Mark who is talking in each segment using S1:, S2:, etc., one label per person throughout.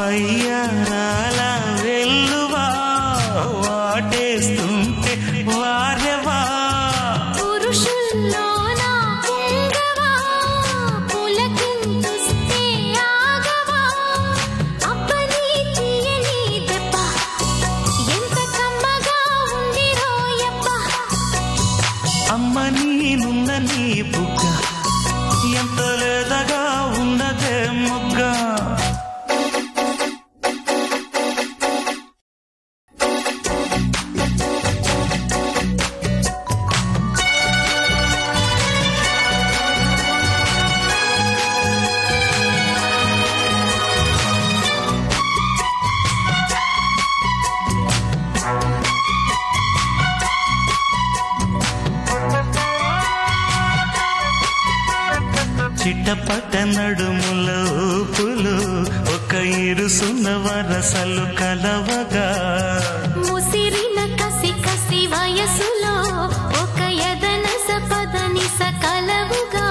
S1: వయ్యారాల వెల్లువా వాటేస్తుంటే వారెవా
S2: పురుషుల్లోన పొంగవా పులకింతుస్తే ఆగవా అప్పని తీయని దెబ్బ ఎంత కమ్మగా ఉంది రోయప్ప
S1: అమ్మ నీనున్న నీ బుగ్గ ఎంత లేదగా ఉన్నదే మొగ్గ చిట్టపట్ట నడుముల ఊపులు ఒక ఇరుసున్న వరసలు కలవగా
S2: ముసిరిన కసి కసి వయసులో ఒక ఎదనస పదనిస కలవుగా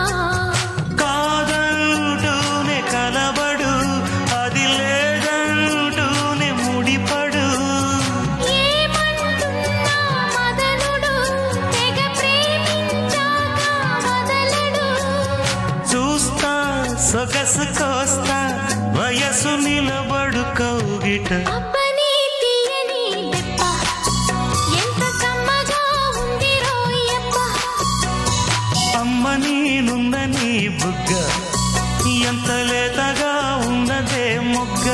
S1: కాదంటూనే కలబడు అది లేదంటూనే ముడిపడు
S2: ఏమంటున్నా మదనుడు తెగ ప్రేమించాక వదలడు
S1: చూస్తా సొగసు కోస్తా వయసు నిలబడు కౌగిట
S2: అబ్బని తీయని దెబ్బ ఎంత కమ్మగా ఉంది రోయప్ప
S1: అమ్మ నీనున్న నీ బుగ్గ ఎంత లేతగా ఉన్నదే మొగ్గ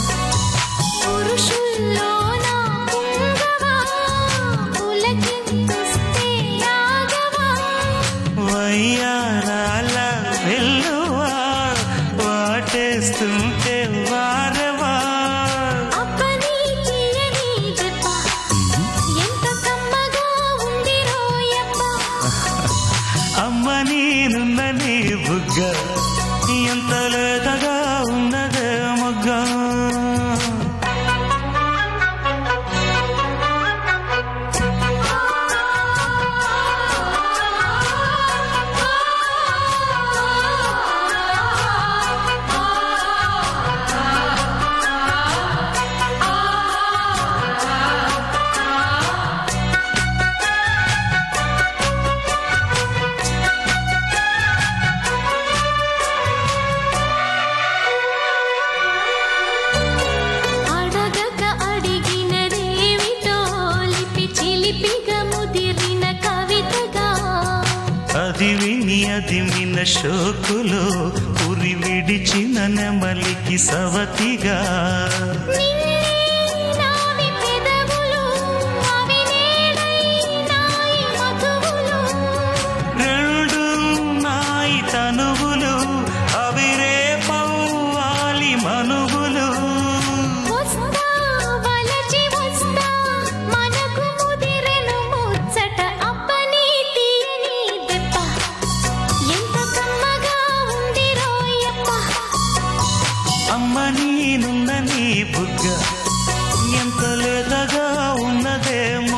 S2: పురుషుల్లోన పొంగవా పులకింతుస్తే ఆగవా
S1: వయ్యారాల వెల్లువా వాటేస్తుంటే వారవా
S2: అప్పని తీయని దెబ్బ ఎంత కమ్మగా ఉంది రోయప్ప
S1: అమ్మ నేనున్న నీ బుగ్గ ఎంత లేతగా ఉన్నదే మొగ్గ
S2: అడగక అడిగినదేమిటో లిపి చిలిపిగా ముదిరిన కవితగా
S1: అది విని అది మిన షోకులో ఉరి విడిచిన నెమలికి సవతిగా
S2: నిన్నే నావి పెదవులు అవి నేడై నాయి మధువులు
S1: రెండు నాయి తనువులు అవి రేపవ్వాలి మనువులు
S2: వస్తా వలచి వస్తా మనకు ముదిరెను ముచ్చట అప్పని తీయని దెబ్బ ఎంత కమ్మగా ఉంది రోయప్ప
S1: అమ్మ నేనున్న నీ బుగ్గ ఎంత లేదగా ఉన్నదేమో